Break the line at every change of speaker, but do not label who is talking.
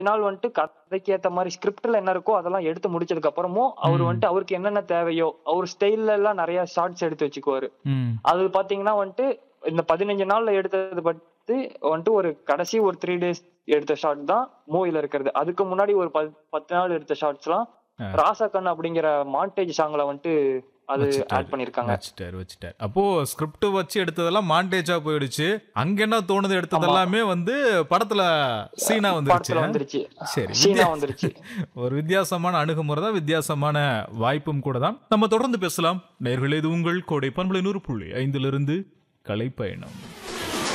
நாள் வந்துட்டு கதைக்கு ஏத்த மாதிரி ஸ்கிரிப்ட்ல என்ன இருக்கோ அதெல்லாம் எடுத்து முடிச்சதுக்கு அப்புறமும் அவர்
ம்.
வந்துட்டு அவருக்கு என்னென்ன தேவையோ அவர் ஸ்டைல்ல எல்லாம் நிறைய ஷார்ட்ஸ் எடுத்து வச்சுக்குவாரு
ம்
அது பாத்தீங்கன்னா வந்துட்டு இந்த பதினஞ்சு நாள்ல எடுத்தது பத்தி வந்துட்டு ஒரு கடைசி ஒரு த்ரீ டேஸ் எடுத்த ஷார்ட் தான் மூவில இருக்கிறது அதுக்கு முன்னாடி ஒரு பத்- பத்து நாள் எடுத்த ஷார்ட்ஸ் எல்லாம்
ஆ.
ராசாக்கன் அப்படிங்கிற மாண்டேஜ் சாங்ல வந்துட்டு அது
வச்சுட்டாரு.
ஆட் பண்ணிருக்காங்க
வச்சுட்டாரு வச்சுட்டாரு அப்போ ஸ்கிரிப்ட் வச்சு எடுத்ததெல்லாம் மாண்டேஜா போயிடுச்சு அங்க என்ன தோணுது எடுத்தது எல்லாமே வந்து படத்துல சீனா வந்துருச்சு
படத்துல வந்துருச்சு
சரி
சீனா
வித்தியா-
வந்துருச்சு
ஒரு வித்தியாசமான அணுகுமுறை தான் வித்தியாசமான வாய்ப்பும் கூட தான் நம்ம தொடர்ந்து பேசலாம் நேர்களே இது உங்கள் கோடை பண்பலை நூறு புள்ளி ஐந்திலிருந்து கலை பயணம்